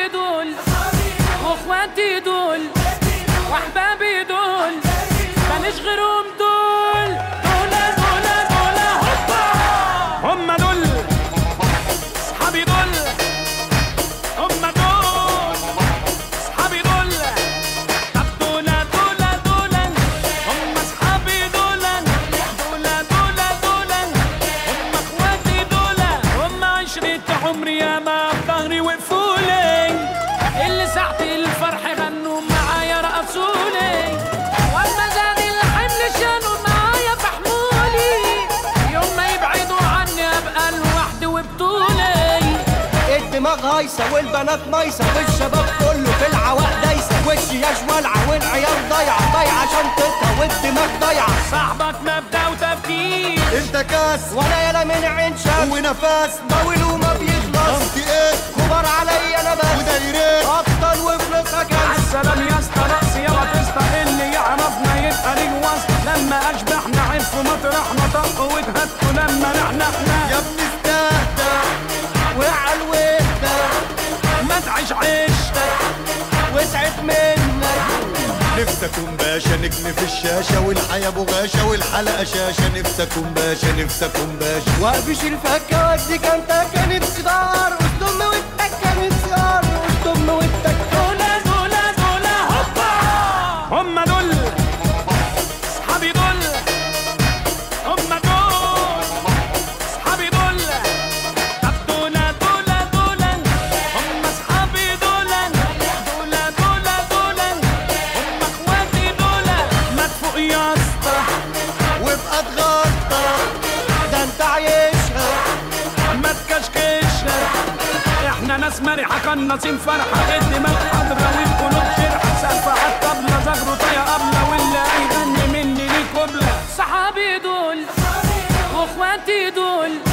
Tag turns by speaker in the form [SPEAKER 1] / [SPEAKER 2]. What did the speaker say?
[SPEAKER 1] صحابي دول واخواتي دول واحبابي دول ماليش غيرهم دول دول دول دول هوبا هم دول صحابي دول هم دول صحابي دول طب دول دول دول هم صحابي دول دول دول دول هم اخواتي دول هم عشرة عمري يا ما بظهري وقفوا لي اللي ساعة الفرح غنوا معايا رقصوا لي واما زاد الحمل شالوا معايا فحمولي يوم ما يبعدوا عني ابقى لوحدي وبطولي
[SPEAKER 2] الدماغ هايصة والبنات مايصة والشباب كله في العواق دايسة والشياش والعة والعيال ضايعة ضايعة شنطتها والدماغ ضايعة
[SPEAKER 1] صاحبك مبدأ وتفكير
[SPEAKER 3] انت كاس
[SPEAKER 2] وانا يالا من عين شمس
[SPEAKER 3] ونفاس
[SPEAKER 2] طويل وما بيخلص
[SPEAKER 3] قصدي ايه
[SPEAKER 2] كبار عليا انا بس
[SPEAKER 3] ودايرين
[SPEAKER 2] ابطال وفلوسها كاس
[SPEAKER 1] عالسلام يا اسطى رأسي يلا تسطى اللي يعرفنا يبقى ليه وسط لما اشبحنا عرفوا مطرحنا طقوا واتهتوا لما رحنا احنا
[SPEAKER 3] يا ابني استهدى
[SPEAKER 2] وعلى الوحدة
[SPEAKER 1] ما تعيش عيشتك
[SPEAKER 2] وسعت منك
[SPEAKER 3] نفسي اكون باشا نجم في الشاشة والحياة بغاشة والحلقة شاشة نفسي اكون باشا نفسي اكون باشا
[SPEAKER 2] وقفش الفكة وديك انت كانت صغار قدام وانتك كانت صغار قدام وانتك
[SPEAKER 1] دولا دولا دولا هوبا هم دول صحابي دول هم دول صحابي دول طب دولا دولا دولا هم صحابي دولا دولا دولا دولا هم اخواتي دولا ما تفوق يا اسطى
[SPEAKER 3] وابقى اتغطى
[SPEAKER 2] ده انت عايشها
[SPEAKER 1] ما تكشكش احنا ناس مرحة قناصين فرحة الدماغ حاضرة والقلوب شرحة سقف على الطبلة زغروا طايا قبلة واللي هيغني مني ليه قبلة صحابي دول واخواتي دول